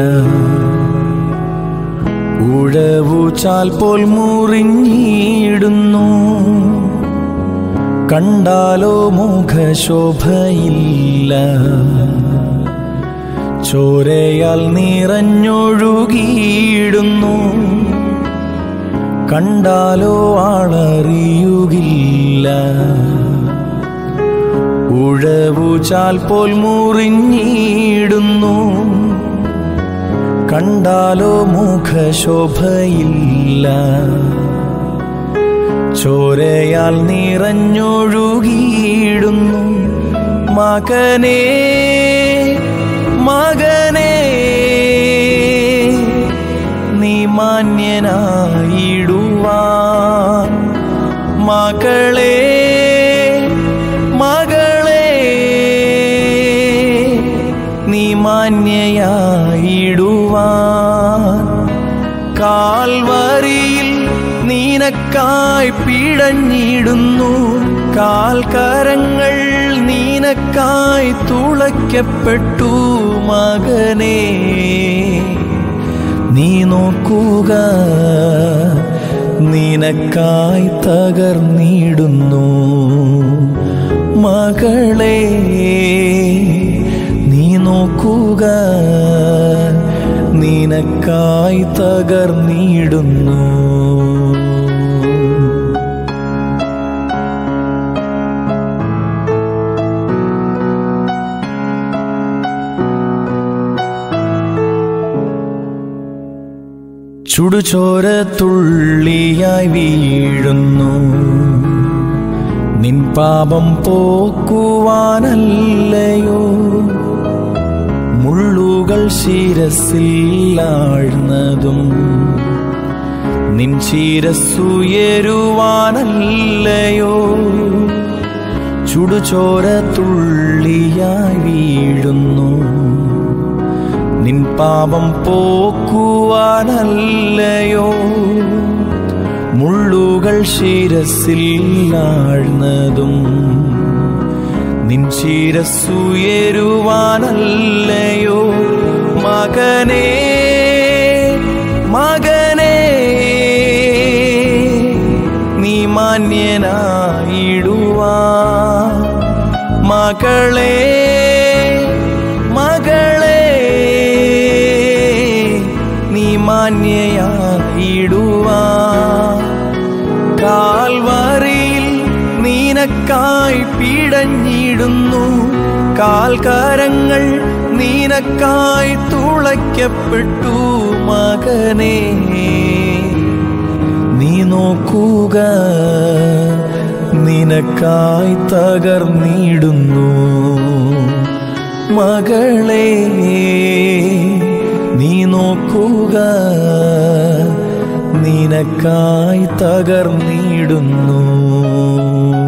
ഉഴവു ചാൽ പോൽ മുറിഞ്ഞിടുന്നു കണ്ടാലോ മുഖശോഭയില്ല ചോരയാൽ നിറഞ്ഞൊഴുകിയിടുന്നു കണ്ടാലോ ആളറിയുകില്ല ഉഴവു ചാൽ പോൽ മുറിഞ്ഞിടുന്നു കണ്ടാലോ മുഖശോഭയില്ല ചോരയാൽ നിറഞ്ഞൊഴുകിയിടുന്നു മകനേ മകനേ നീ മാന്യനായിടുവാൻ മകളേ മകളേ നീ മാന്യയായിടുവാൻ കാൽവരിയിൽ നീനക്കായി പിടഞ്ഞിടുന്നു കാൽക്കരങ്ങൾ നീനക്കായി തുളയ്ക്കപ്പെട്ടു മകനേ നീ നോക്കുക നിനക്കായി തകർന്നിടുന്നു മകളെ നീ നോക്കുക നിനക്കായി തകർന്നിടുന്നു ചുടുചോര തുള്ളിയായി വീഴുന്നു നിൻ പാപം പോക്കുവാനല്ലയോ മുള്ളുകൾ ശിരസിൽ ആഴ്ന്നതും നിൻ ശിരസ്സുയരുവാനല്ലയോ ചുടുചോര തുള്ളിയായി വീഴുന്നു നിൻ പാപം പോക്കുവാനല്ലയോ മുള്ളുകൾ ശിരസിൽ ആഴ്ന്നതും നിൻ ശിരസ്സുയരുവാനല്ലയോ മകനേ മകനേ നീ മാന്യനായിടുവാ മകളേ മകളേ നീ മാന്യയായിടുവാ കാൽവറിയിൽ നീനക്കായി പിടഞ്ഞിടുന്നു കാൽക്കരങ്ങൾ നീനക്കായി തുളയ്ക്കപ്പെട്ടു മകനേ നീ നോക്കുക നിനക്കായി തകർന്നിടുന്നു മകളെ നീ നോക്കുക നിനക്കായി തകർന്നിടുന്നു